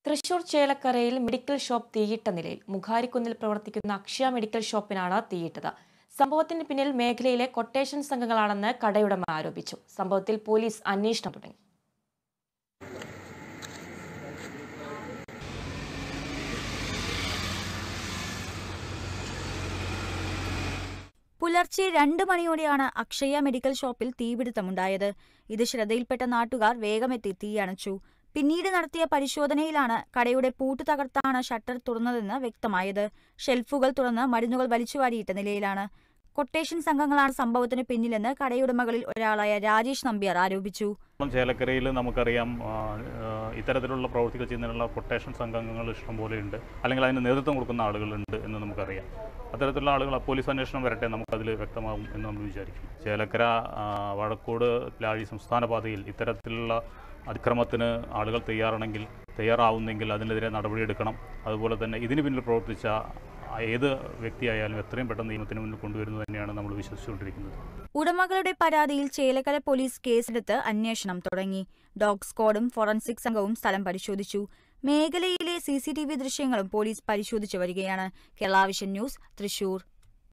തൃശൂർ ചേലക്കരയിൽ medical shop തീയിട്ട നിലയിൽ മുഖാരിക്കുന്നിൽ പ്രവർത്തിക്കുന്ന അക്ഷയ മെഡിക്കൽ ഷോപ്പിനാണ് തീയിട്ടത് സംഭവത്തിന് പിന്നിൽ മേഖലയിലെ കൊട്ടേഷൻ സംഘങ്ങളാണെന്ന് കടയുടമ ആരോപിച്ചു സംഭവത്തിൽ പോലീസ് അന്വേഷണം തുടങ്ങി പുലർച്ചെ രണ്ട് മണിയോടെയാണ് അക്ഷയ മെഡിക്കൽ ഷോപ്പിൽ തീപിടുത്തമുണ്ടായത് ഇത് ശ്രദ്ധയിൽപ്പെട്ട നാട്ടുകാർ വേഗമെത്തി തീയണച്ചു പിന്നീട് നടത്തിയ പരിശോധനയിലാണ് കടയുടെ പൂട്ട് തകർത്താണ് ഷട്ടർ തുറന്നതെന്ന് വ്യക്തമായത് ഷെൽഫുകൾ തുറന്ന് മരുന്നുകൾ വലിച്ചുവാരിയിട്ട നിലയിലാണ് കൊട്ടേഷൻ സംഘങ്ങളാണ് സംഭവത്തിന് പിന്നിലെന്ന് കടയുടമകളിൽ ഒരാളായ രാജേഷ് നമ്പ്യാർ ആരോപിച്ചു ഇപ്പം ചേലക്കരയിൽ നമുക്കറിയാം ആ, ആ, ഇത്തരത്തിലുള്ള പ്രവൃത്തികൾ ചെയ്യുന്നതിനുള്ള കൊട്ടേഷൻ സംഘങ്ങൾ ഇഷ്ടംപോലെ ഉണ്ട് അല്ലെങ്കിൽ അതിന് നേതൃത്വം കൊടുക്കുന്ന ആളുകളുണ്ട് എന്ന് നമുക്കറിയാം അത്തരത്തിലുള്ള ആളുകൾ പോലീസ് അന്വേഷണം വരട്ടെ നമുക്കതിൽ വ്യക്തമാകും എന്ന് നമ്മൾ വിചാരിക്കും ചേലക്കര ആ, വഴക്കോട് ലാഴി സംസ്ഥാന പാതയിൽ ഇത്തരത്തിലുള്ള അതിക്രമത്തിന് ആളുകൾ തയ്യാറാണെങ്കിൽ തയ്യാറാവുന്നെങ്കിൽ അതിനെതിരെ നടപടിയെടുക്കണം അതുപോലെ തന്നെ ഇതിന് പിന്നിൽ പ്രവർത്തിച്ച ഏത് വ്യക്തിയായാലും എത്രയും പെട്ടെന്ന് നിയമത്തിന് മുന്നിൽ കൊണ്ടുവരുന്നത് തന്നെയാണ് നമ്മൾ വിശ്വസിച്ചുകൊണ്ടിരിക്കുന്നത് ഉടമകളുടെ പരാതിയിൽ ചേലക്കര പോലീസ് കേസെടുത്ത് അന്വേഷണം തുടങ്ങി ഡോഗ് സ്ക്വാഡും ഫോറൻസിക് സംഘവും സ്ഥലം പരിശോധിച്ചു മേഖലയിലെ സി ദൃശ്യങ്ങളും പോലീസ് പരിശോധിച്ചു വരികയാണ് കേരള വിഷൻ ന്യൂസ് തൃശൂർ